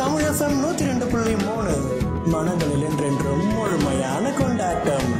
Tamil FM நூத்தி ரெண்டு புள்ளி மூணு மனங்களில் என்றென்றும் முழுமையான கொண்டாட்டம்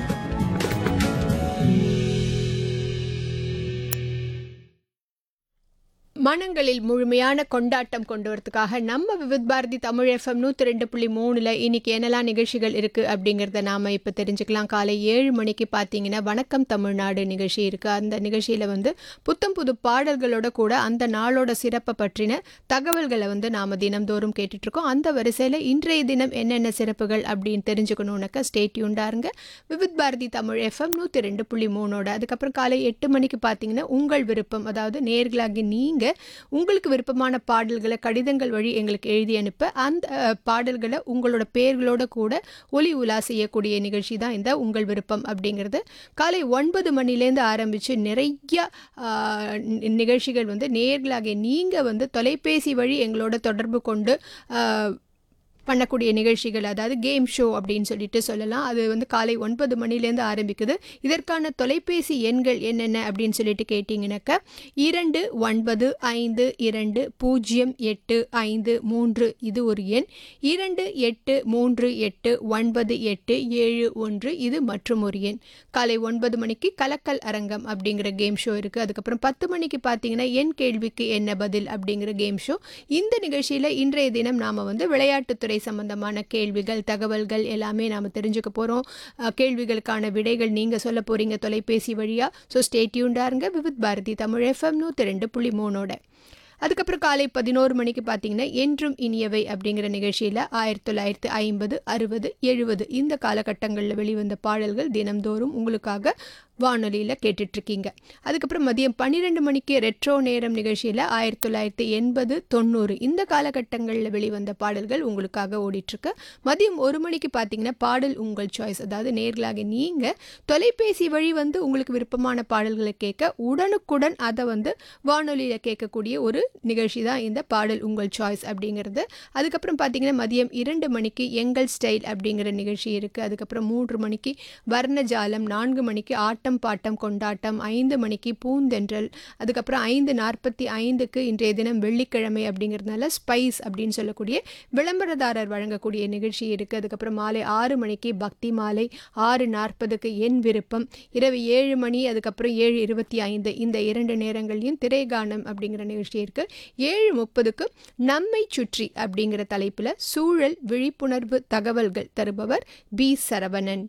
மனங்களில் முழுமையான கொண்டாட்டம் கொண்டு வரதுக்காக நம்ம விவித் பாரதி தமிழ் எஃப்எம் நூற்றி ரெண்டு புள்ளி மூணில் இன்னைக்கு என்னெல்லாம் நிகழ்ச்சிகள் இருக்குது அப்படிங்கிறத நாம் இப்போ தெரிஞ்சுக்கலாம் காலை ஏழு மணிக்கு பார்த்தீங்கன்னா வணக்கம் தமிழ்நாடு நிகழ்ச்சி இருக்குது அந்த நிகழ்ச்சியில் வந்து புத்தம் புது பாடல்களோட கூட அந்த நாளோட சிறப்பை பற்றின தகவல்களை வந்து நாம் தினம்தோறும் கேட்டுட்ருக்கோம் அந்த வரிசையில் இன்றைய தினம் என்னென்ன சிறப்புகள் அப்படின்னு தெரிஞ்சுக்கணுன்னாக்கா ஸ்டேட்யூண்டாருங்க விவித் பாரதி தமிழ் எஃப்எம் நூற்றி ரெண்டு புள்ளி மூணோட அதுக்கப்புறம் காலை எட்டு மணிக்கு பார்த்தீங்கன்னா உங்கள் விருப்பம் அதாவது நேர்களாகி நீங்கள் உங்களுக்கு விருப்பமான பாடல்களை கடிதங்கள் வழி எங்களுக்கு எழுதி அனுப்ப அந்த அஹ், பாடல்களை உங்களோட பேர்களோட கூட ஒலி உலா செய்யக்கூடிய நிகழ்ச்சி தான் இந்த உங்கள் விருப்பம் அப்படிங்கிறது காலை ஒன்பது மணிலேருந்து ஆரம்பித்து நிறைய ஆஹ், நி- நிகழ்ச்சிகள் வந்து நேர்களாகிய நீங்கள் வந்து தொலைபேசி வழி எங்களோட தொடர்பு கொண்டு ஆஹ், பண்ணக்கூடிய நிகழ்ச்சிகள் அதாவது கேம் ஷோ அப்படின்னு சொல்லிட்டு சொல்லலாம் அது வந்து காலை ஒன்பது மணிலேருந்து ஆரம்பிக்குது இதற்கான தொலைபேசி எண்கள் என்னென்ன அப்படின்னு சொல்லிட்டு கேட்டிங்கனாக்கா இரண்டு ஒன்பது ஐந்து இரண்டு பூஜ்ஜியம் எட்டு ஐந்து மூன்று இது ஒரு எண் இரண்டு எட்டு மூன்று எட்டு ஒன்பது எட்டு ஏழு ஒன்று இது மற்றும் ஒரு எண் காலை ஒன்பது மணிக்கு கலக்கல் அரங்கம் அப்படிங்கிற கேம் ஷோ இருக்குது அதுக்கப்புறம் பத்து மணிக்கு பார்த்தீங்கன்னா என் கேள்விக்கு என்ன பதில் அப்படிங்கிற கேம் ஷோ இந்த நிகழ்ச்சியில் இன்றைய தினம் நாம் வந்து விளையாட்டுத்துறை சம்பந்தமான கேள்விகள் தகவல்கள் எல்லாமே நாம் தெரிஞ்சுக்க போகிறோம் கேள்விகளுக்கான விடைகள் நீங்கள் சொல்ல போகிறீங்க தொலைபேசி வழியாக ஸோ ஸ்டேட்யூண்டாருங்க விவித் பாரதி தமிழ் எஃப்எம் நூற்றி ரெண்டு புள்ளி மூணோட அதுக்கப்புறம் காலை பதினோரு மணிக்கு பார்த்தீங்கன்னா என்றும் இனியவை அப்படிங்கிற நிகழ்ச்சியில் ஆயிரத்தி தொள்ளாயிரத்து ஐம்பது அறுபது எழுபது இந்த காலகட்டங்களில் வெளிவந்த பாடல்கள் தினம்தோறும் உங்களுக்காக வானொலியில் கேட்டுட்ருக்கீங்க அதுக்கப்புறம் மதியம் பன்னிரெண்டு மணிக்கு ரெட்ரோ நேரம் நிகழ்ச்சியில் ஆயிரத்தி தொள்ளாயிரத்தி எண்பது தொண்ணூறு இந்த காலகட்டங்களில் வெளிவந்த பாடல்கள் உங்களுக்காக ஓடிட்டுருக்கு மதியம் ஒரு மணிக்கு பார்த்தீங்கன்னா பாடல் உங்கள் சாய்ஸ் அதாவது நேர்களாக நீங்கள் தொலைபேசி வழி வந்து உங்களுக்கு விருப்பமான பாடல்களை கேட்க உடனுக்குடன் அதை வந்து வானொலியில் கேட்கக்கூடிய ஒரு நிகழ்ச்சி தான் இந்த பாடல் உங்கள் சாய்ஸ் அப்படிங்கிறது அதுக்கப்புறம் பார்த்தீங்கன்னா மதியம் இரண்டு மணிக்கு எங்கள் ஸ்டைல் அப்படிங்கிற நிகழ்ச்சி இருக்குது அதுக்கப்புறம் மூன்று மணிக்கு வர்ணஜாலம் நான்கு மணிக்கு ஆட்டம் பாட்டம் கொண்டாட்டம் ஐந்து மணிக்கு பூந்தென்றல் அதுக்கப்புறம் ஐந்து நாற்பத்தி ஐந்துக்கு இன்றைய தினம் வெள்ளிக்கிழமை அப்படிங்கிறதுனால ஸ்பைஸ் அப்படின்னு சொல்லக்கூடிய விளம்பரதாரர் வழங்கக்கூடிய நிகழ்ச்சி இருக்குது அதுக்கப்புறம் மாலை ஆறு மணிக்கு பக்தி மாலை ஆறு நாற்பதுக்கு என் விருப்பம் இரவு ஏழு மணி அதுக்கப்புறம் ஏழு இருபத்தி ஐந்து இந்த இரண்டு நேரங்களையும் திரைகானம் அப்படிங்கிற நிகழ்ச்சி இருக்குது ஏழு முப்பதுக்கு நம்மை சுற்றி அப்படிங்கிற தலைப்பில் சூழல் விழிப்புணர்வு தகவல்கள் தருபவர் பி சரவணன்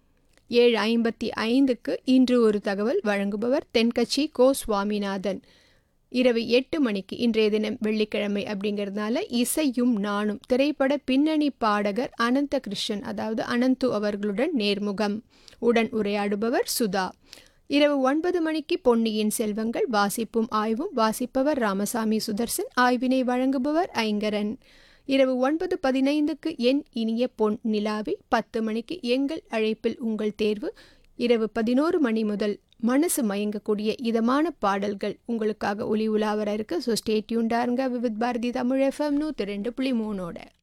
ஏழு ஐம்பத்தி ஐந்துக்கு இன்று ஒரு தகவல் வழங்குபவர் தென்கட்சி கோ சுவாமிநாதன் இரவு எட்டு மணிக்கு இன்றைய தினம் வெள்ளிக்கிழமை அப்படிங்கிறதுனால இசையும் நானும் திரைப்பட பின்னணி பாடகர் அனந்த கிருஷ்ணன் அதாவது அனந்து அவர்களுடன் நேர்முகம் உடன் உரையாடுபவர் சுதா இரவு ஒன்பது மணிக்கு பொன்னியின் செல்வங்கள் வாசிப்பும் ஆய்வும் வாசிப்பவர் ராமசாமி சுதர்சன் ஆய்வினை வழங்குபவர் ஐங்கரன் இரவு ஒன்பது பதினைந்துக்கு என் இனிய பொன் நிலாவி பத்து மணிக்கு எங்கள் அழைப்பில் உங்கள் தேர்வு இரவு பதினோரு மணி முதல் மனசு மயங்கக்கூடிய இதமான பாடல்கள் உங்களுக்காக ஒளி உலாவர இருக்கு ஸோ ஸ்டேட்யூண்டாருங்க விவித் பாரதி தமிழ் எஃப்எம் நூற்றி ரெண்டு புள்ளி மூணோட